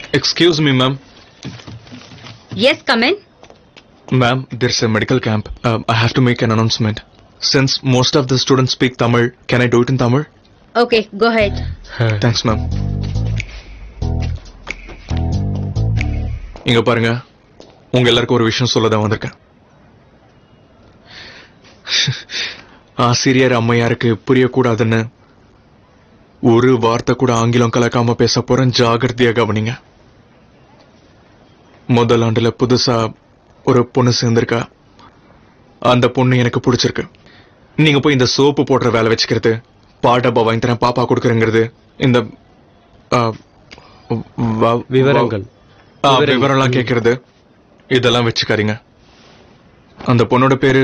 Excuse me, ma'am. Yes, come in. Ma'am, there's a medical camp. Um, I have to make an announcement. Since most of the students speak Tamil, can I do it in Tamil? Okay, go ahead. Thanks, ma'am. இங்க பாருங்க உங்க எல்லாருக்கும் ஒரு விஷயம் சொல்ல தான் வந்திருக்கேன் ஆசிரியர் அம்மையாருக்கு புரியக்கூடாதுன்னு ஒரு வார்த்தை கூட ஆங்கிலம் கலக்காம பேச போறேன் ஜாகிரதையா கவனிங்க முதல் ஆண்டுல புதுசா ஒரு பொண்ணு சேர்ந்திருக்கா அந்த பொண்ணு எனக்கு பிடிச்சிருக்கு நீங்க போய் இந்த சோப்பு போடுற வேலை வச்சுக்கிறது பாட்டப்பா வாங்கி தரேன் பாப்பா கொடுக்குறேங்கிறது இந்த ஆ, வ- விவரங்கள். ஆ, விவரங்கள். விவரம்லாம் கேட்கறது இதெல்லாம் வச்சுக்காதீங்க அந்த பொண்ணோட பேரு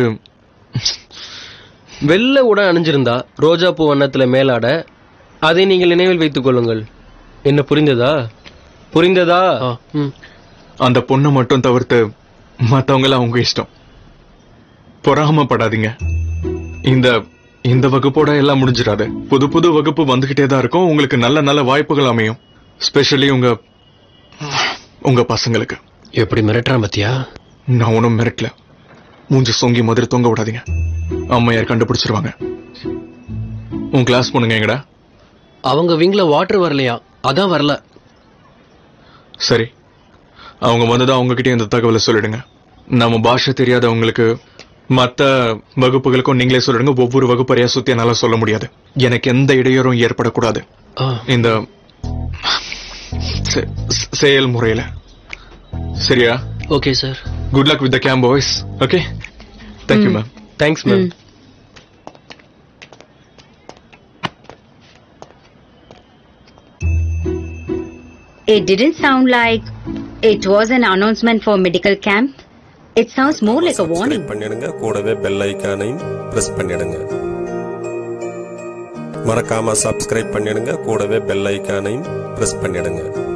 வெள்ளை உட அணிஞ்சிருந்தா ரோஜா பூ வண்ணத்துல மேலாட அதை நீங்கள் நினைவில் வைத்துக் கொள்ளுங்கள் என்ன புரிந்ததா புரிந்ததா ம். அந்த பொண்ணை மட்டும் தவிர்த்து மத்தவங்க எல்லாம் உங்க இஷ்டம் பொறாமப்படாதீங்க இந்த இந்த வகுப்போட எல்லாம் முடிஞ்சிடாது புது புது வகுப்பு வந்துகிட்டே தான் இருக்கும் உங்களுக்கு நல்ல நல்ல வாய்ப்புகள் அமையும் ஸ்பெஷலி உங்க உங்க பசங்களுக்கு எப்படி மிரட்டுறான் பத்தியா நான் ஒன்றும் மிரட்டல மூஞ்சி சொங்கி மாதிரி தொங்க விடாதீங்க அம்மையார் கண்டுபிடிச்சிருவாங்க உன் கிளாஸ் பொண்ணுங்க எங்கடா அவங்க விங்ல வாட்டர் வரலையா அதான் வரல சரி அவங்க வந்ததா அவங்ககிட்ட இந்த தகவலை சொல்லிடுங்க நம்ம பாஷை தெரியாதவங்களுக்கு மத்த வகுப்புகளுக்கும் நீங்களே சொல்லிடுங்க ஒவ்வொரு வகுப்பறையா சுத்தி என்னால சொல்ல முடியாது எனக்கு எந்த இடையூறும் ஏற்படக்கூடாது ஆ, இந்த செ- செ- செயல்முறையில சரியா okay sir good luck with the game boys okay thank you ma'am thanks ma'am It didn't sound like it was an announcement for medical camp. It sounds more like a warning. Subscribe பண்ணிடுங்க கூடவே bell ஐக்கானையும் press பண்ணிடுங்க மறக்காம subscribe பண்ணிடுங்க கூடவே bell ஐக்கானையும் press பண்ணிடுங்க